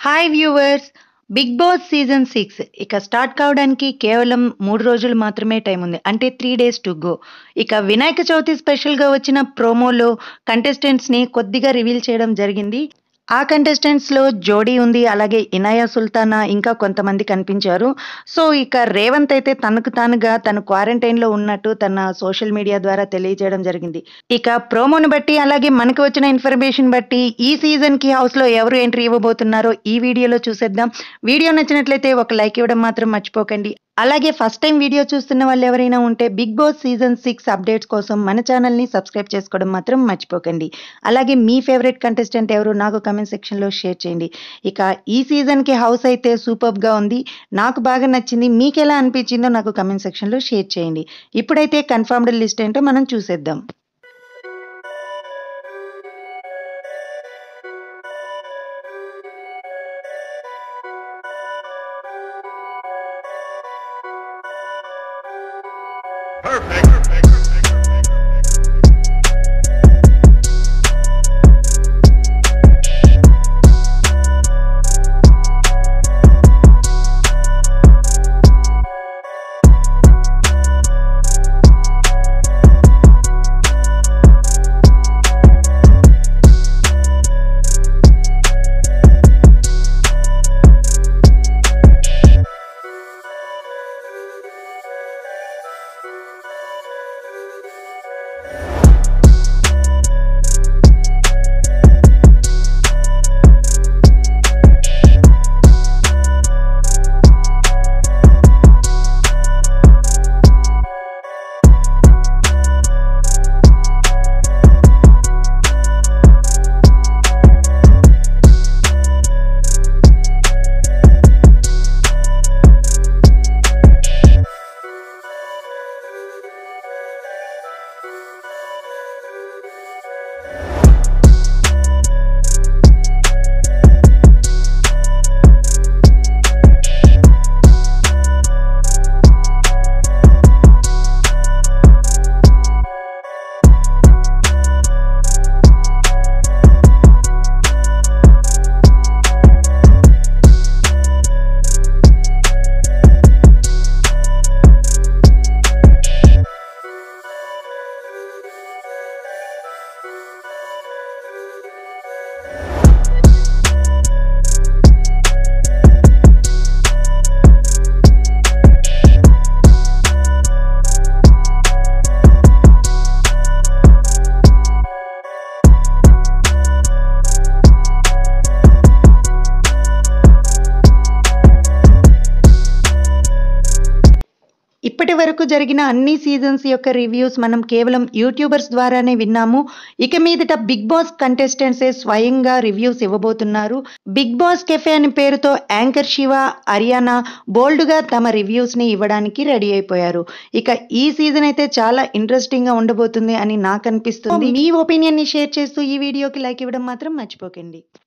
hi viewers Bigg Boss season six ఇక start కావడానికి కేవలం మూడు రోజులు మాత్రమే టైం ఉంది అంటే త్రీ డేస్ టు గో ఇక వినాయక చవితి స్పెషల్గా వచ్చిన ప్రోమోలో కంటెస్టెంట్స్ని కొద్దిగా రివీల్ చేయడం జరిగింది ఆ కంటెస్టెంట్స్లో జోడీ ఉంది అలాగే ఇనాయా సుల్తానా ఇంకా కొంతమంది కనిపించారు సో ఇక రేవంత్ అయితే తనకు తానుగా తను క్వారంటైన్లో ఉన్నట్టు తన సోషల్ మీడియా ద్వారా తెలియజేయడం జరిగింది ఇక ప్రోమోను బట్టి అలాగే మనకు వచ్చిన ఇన్ఫర్మేషన్ బట్టి ఈ సీజన్కి హౌస్లో ఎవరు ఎంట్రీ ఇవ్వబోతున్నారో ఈ వీడియోలో చూసేద్దాం వీడియో నచ్చినట్లయితే ఒక లైక్ ఇవ్వడం మాత్రం మర్చిపోకండి అలాగే ఫస్ట్ టైం వీడియో చూస్తున్న వాళ్ళు ఎవరైనా ఉంటే Bigg Boss season six updates కోసం మన ఛానల్ని సబ్స్క్రైబ్ చేసుకోవడం మాత్రం మర్చిపోకండి అలాగే మీ ఫేవరెట్ కంటెస్టెంట్ ఎవరు నాకు కమెంట్ సెక్షన్లో షేర్ చేయండి ఇక ఈ సీజన్కి హౌస్ అయితే సూపర్గా ఉంది నాకు బాగా నచ్చింది మీకు ఎలా అనిపించిందో నాకు కమెంట్ సెక్షన్లో షేర్ చేయండి ఇప్పుడైతే కన్ఫర్మ్డ్ లిస్ట్ ఏంటో మనం చూసేద్దాం ఇప్పటి వరకు జరిగిన అన్ని సీజన్స్ యొక్క రివ్యూస్ మనం కేవలం యూట్యూబర్స్ ద్వారానే విన్నాము ఇక మీదట బిగ్ బాస్ కంటెస్టెంట్సే స్వయంగా రివ్యూస్ ఇవ్వబోతున్నారు బిగ్ బాస్ కెఫే అనే పేరుతో యాంకర్ శివ అరియానా బోల్డ్గా తమ రివ్యూస్ని ఇవ్వడానికి రెడీ అయిపోయారు ఇక ఈ సీజన్ అయితే చాలా ఇంట్రెస్టింగ్గా ఉండబోతుంది అని నాకు అనిపిస్తుంది మీ ఒపీనియన్ని షేర్ చేస్తూ ఈ వీడియోకి లైక్ ఇవ్వడం మాత్రం మర్చిపోకండి